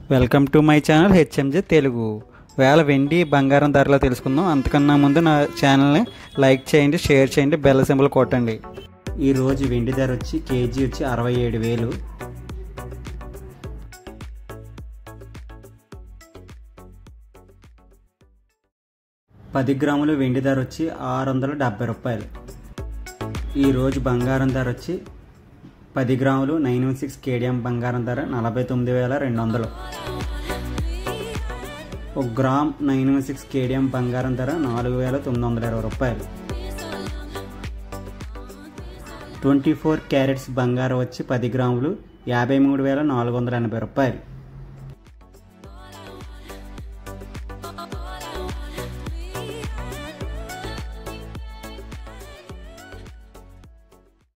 welcome to my channel HMJ Telugu వేళ వెండి బంగారం ధరలో తెలుసుకుందాం అంతకన్నా ముందు నా ఛానల్ని లైక్ చేయండి షేర్ చేయండి బెల్ సింబల్ కొట్టండి ఈరోజు వెండి ధర వచ్చి కేజీ వచ్చి అరవై ఏడు వేలు పది గ్రాములు వెండి ధర వచ్చి ఆరు వందల డెబ్బై రూపాయలు ఈరోజు బంగారం ధర వచ్చి పది గ్రాములు నైన్ వన్ సిక్స్ కేడిఎం బంగారం ధర నలభై తొమ్మిది వేల రెండు వందలు ఒక gram nine one six KDM బంగారం ధర నాలుగు వేల తొమ్మిది వందల ఇరవై రూపాయలు ట్వంటీ ఫోర్ క్యారెట్స్ బంగారం వచ్చి పది గ్రాములు యాభై మూడు వేల నాలుగు వందల ఎనభై రూపాయలు